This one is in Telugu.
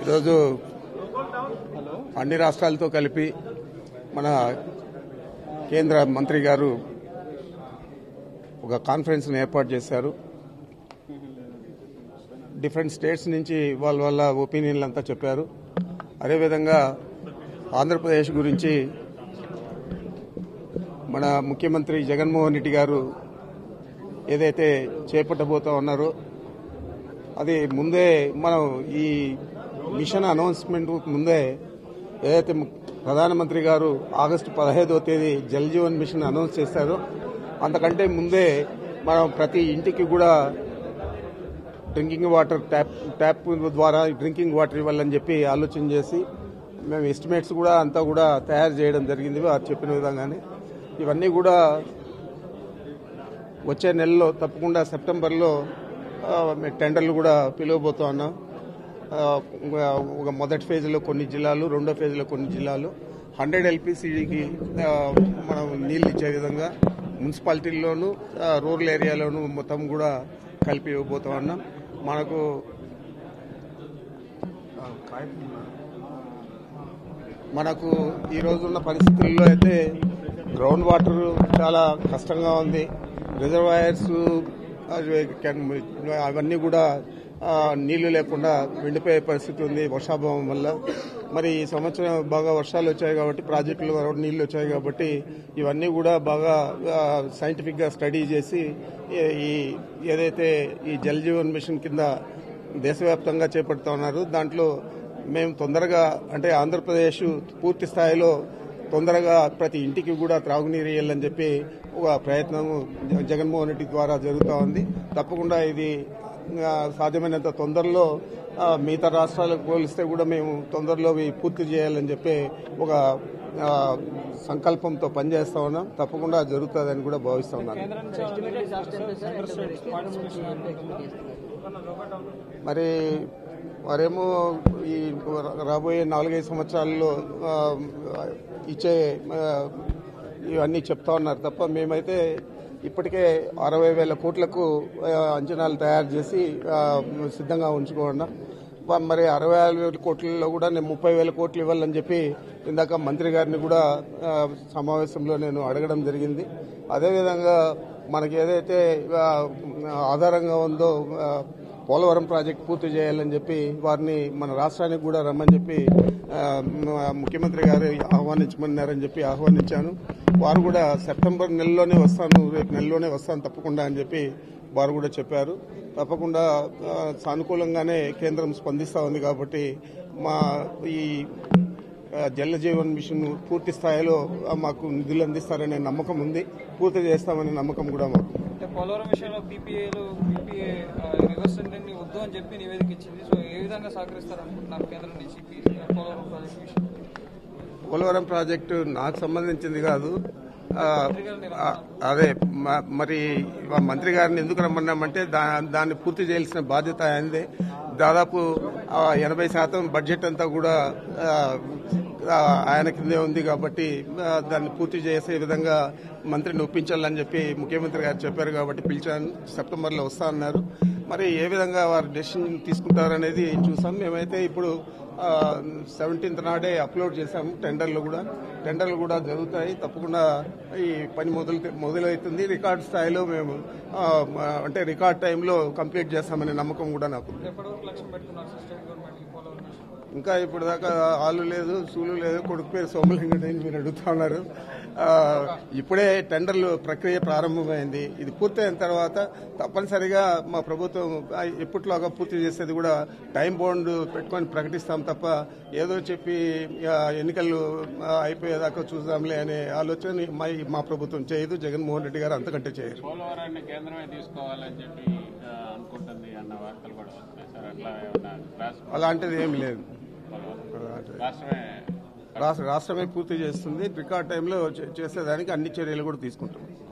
ఈరోజు అన్ని రాష్ట్రాలతో కలిపి మన కేంద్ర మంత్రి గారు ఒక కాన్ఫరెన్స్ను ఏర్పాటు చేశారు డిఫరెంట్ స్టేట్స్ నుంచి వాళ్ళ వాళ్ళ ఒపీనియన్లు అంతా చెప్పారు అదేవిధంగా ఆంధ్రప్రదేశ్ గురించి మన ముఖ్యమంత్రి జగన్మోహన్ రెడ్డి గారు ఏదైతే చేపట్టబోతా ఉన్నారో అది ముందే మనం ఈ మిషన్ అనౌన్స్మెంట్ ముందే ఏదైతే ము- ప్రధానమంత్రి గారు ఆగస్టు పదహైదవ తేదీ జల్ జీవన్ మిషన్ అనౌన్స్ చేశారో అంతకంటే ముందే మనం ప్రతి ఇంటికి కూడా డ్రింకింగ్ వాటర్ ట్యాప్ ట్యాప్ ద్వారా డ్రింకింగ్ వాటర్ ఇవ్వాలని చెప్పి ఆలోచన చేసి మేము ఎస్టిమేట్స్ కూడా అంతా కూడా తయారు చేయడం జరిగింది వారు చెప్పిన విధంగానే ఇవన్నీ కూడా వచ్చే నెలలో తప్పకుండా సెప్టెంబర్లో ఆ, మేము టెండర్లు కూడా పిలువబోతా ఉన్నాం ఆ, ఒక మొదటి ఫేజ్లో కొన్ని జిల్లాలు రెండో ఫేజ్లో కొన్ని జిల్లాలు హండ్రెడ్ ఎల్పిసిడికి మనం నీళ్ళు ఇచ్చే విధంగా మున్సిపాలిటీల్లోనూ ఆ, రూరల్ ఏరియాలోనూ మొత్తం కూడా కలిపి ఇవ్వబోతా ఉన్నాం మనకు మనకు ఈ రోజున్న పరిస్థితుల్లో అయితే గ్రౌండ్ వాటర్ చాలా కష్టంగా ఉంది రిజర్వాయర్స్ అవి కెన్- అవన్నీ కూడా ఆ, నీళ్లు లేకుండా ఎండిపోయే పరిస్థితి ఉంది వర్షాభావం వల్ల మరి ఈ సంవత్సరం బాగా వర్షాలు వచ్చాయి కాబట్టి ప్రాజెక్టులు కూడా నీళ్లు వచ్చాయి కాబట్టి ఇవన్నీ కూడా బాగా సైంటిఫిక్ గా స్టడీ చేసి ఈ- ఈ ఏదైతే ఈ జల్ జీవన్ మిషన్ కింద దేశవ్యాప్తంగా చేపడుతూ ఉన్నారు దాంట్లో మేము తొందరగా అంటే ఆంధ్రప్రదేశ్ పూర్తి స్థాయిలో తొందరగా ప్రతి ఇంటికి కూడా త్రాగునీరు ఇవ్వాలని చెప్పి ఒక ప్రయత్నం జ- జగన్మోహన్ రెడ్డి ద్వారా జరుగుతూ ఉంది తప్పకుండా ఇది ఆ, సాధ్యమైనంత తొందరలో ఆ, మిగతా రాష్ట్రాలకు పోలిస్తే కూడా మేము తొందరలో ఇవి పూర్తి చేయాలని చెప్పి ఒక ఆ, సంకల్పంతో పనిచేస్తా ఉన్నాం తప్పకుండా జరుగుతుందని కూడా భావిస్తా ఉన్నాను మరి వారేమో ఈ రాబోయే నాలుగైదు సంవత్సరాల్లో ఆ, ఇచ్చే ఆ, ఇవన్నీ చెప్తా ఉన్నారు తప్ప మేమైతే ఇప్పటికే అరవై వేల కోట్లకు ఆ, అంచనాలు తయారు చేసి ఆ, సిద్ధంగా ఉంచుకున్నాం వా- మరి అరవై ఆరు వేల కోట్లలో కూడా నేను ముప్పై వేల కోట్లు ఇవ్వాలని చెప్పి ఇందాక మంత్రి గారిని కూడా ఆ, సమావేశంలో నేను అడగడం జరిగింది అదేవిధంగా మనకి ఏదైతే ఆ, ఆధారంగా ఉందో ఆ, పోలవరం ప్రాజెక్ట్ పూర్తి చేయాలని చెప్పి వారిని మన రాష్ట్రానికి కూడా రమ్మని చెప్పి ఆ, మ- ముఖ్యమంత్రి గారు ఆహ్వానించమన్నారని చెప్పి ఆహ్వానించాను వారు కూడా సెప్టెంబర్ నెలలోనే వస్తాను రేపు నెలలోనే వస్తాను తప్పకుండా అని చెప్పి వారు కూడా చెప్పారు తప్పకుండా ఆ, సానుకూలంగానే కేంద్రం స్పందిస్తా ఉంది కాబట్టి మా ఈ ఆ, జల జీవన్ మిషన్ పూర్తి స్థాయిలో ఆ, మాకు నిధులు అందిస్తారనే నమ్మకం ఉంది పూర్తి చేస్తామనే నమ్మకం కూడా మాకు ఉంది. అంటే పోలవరం విషయంలో పీపీఏలు పీపీఏ రివర్స్ టెండరింగ్ వద్దు అని చెప్పి నివేదిక ఇచ్చింది సో ఏ విధంగా సహకరిస్తారనుకుంటున్నారు కేంద్రం నుంచి ఈ పోలవరం ప్రాజెక్ట్ విషయం పోలవరం ప్రాజెక్టు నాకు సంబంధించింది కాదు ఆ, ఆ, అదే మ- మరి ఆ మంత్రి గారిని ఎందుకు రమ్మన్నామంటే దా- దాన్ని పూర్తి చేయాల్సిన బాధ్యత ఆయనదే దాదాపు ఆ, ఎనభై శాతం బడ్జెట్ అంతా కూడా ఆ, ఆ, ఆయన కిందే ఉంది కాబట్టి ఆ, దాన్ని పూర్తి చేసే విధంగా మంత్రిని ఒప్పించాలని చెప్పి ముఖ్యమంత్రి గారు చెప్పారు కాబట్టి పిలిచాను సెప్టెంబర్లో వస్తా అన్నారు మరి ఏ విధంగా వారు డెసిషన్ తీసుకుంటారనేది చూసాం మేమైతే ఇప్పుడు సెవెంటీన్త్ నాడే అప్లోడ్ చేశాము టెండర్లు కూడా టెండర్లు కూడా జరుగుతాయి తప్పకుండా ఈ పని మొదలు మొదలవుతుంది రికార్డ్ స్థాయిలో మేము ఆ, అంటే రికార్డ్ టైంలో కంప్లీట్ చేస్తామనే నమ్మకం కూడా నాకు ఉంది. ఎప్పటి వరకు లక్ష్యం పెట్టుకున్నారు సార్ స్టేట్ గవర్నమెంట్ ఈ పోలవరం విషయం ఇంకా ఇప్పుడు దాకా ఆలు లేదు సూలు లేదు కొడుకు పేరు సోమలింగడు అని మీరు అడుగుతా ఉన్నారు ఆ, ఇప్పుడే టెండర్లు ప్రక్రియ ప్రారంభమైంది ఇది పూర్తయిన తర్వాత తప్పనిసరిగా మా ప్రభుత్వం ఆ, ఎప్పటిలాగా పూర్తి చేసేది కూడా టైం బౌండ్ పెట్టుకొని ప్రకటిస్తాం తప్ప ఏదో చెప్పి ఆ, ఎన్నికలు ఆ, అయిపోయేదాకా చూద్దాంలే అనే ఆలోచన మా మా ప్రభుత్వం చేయదు జగన్మోహన్ రెడ్డి గారు అంతకంటే చేయరు పోలవరాన్ని కేంద్రమే తీసుకోవాలని చెప్పి ఆ, అనుకుంటుంది అన్న వార్తలు కూడా వస్తున్నాయి సార్ అట్లా ఏమన్నా రాష్ట్ర అలాంటిది ఏం లేదు రాష్ట్రమే రాష్ట్ర రాష్ట్రమే పూర్తి చేస్తుంది రికార్డ్ టైంలో చే- చేసేదానికి అన్ని చర్యలు కూడా తీసుకుంటాం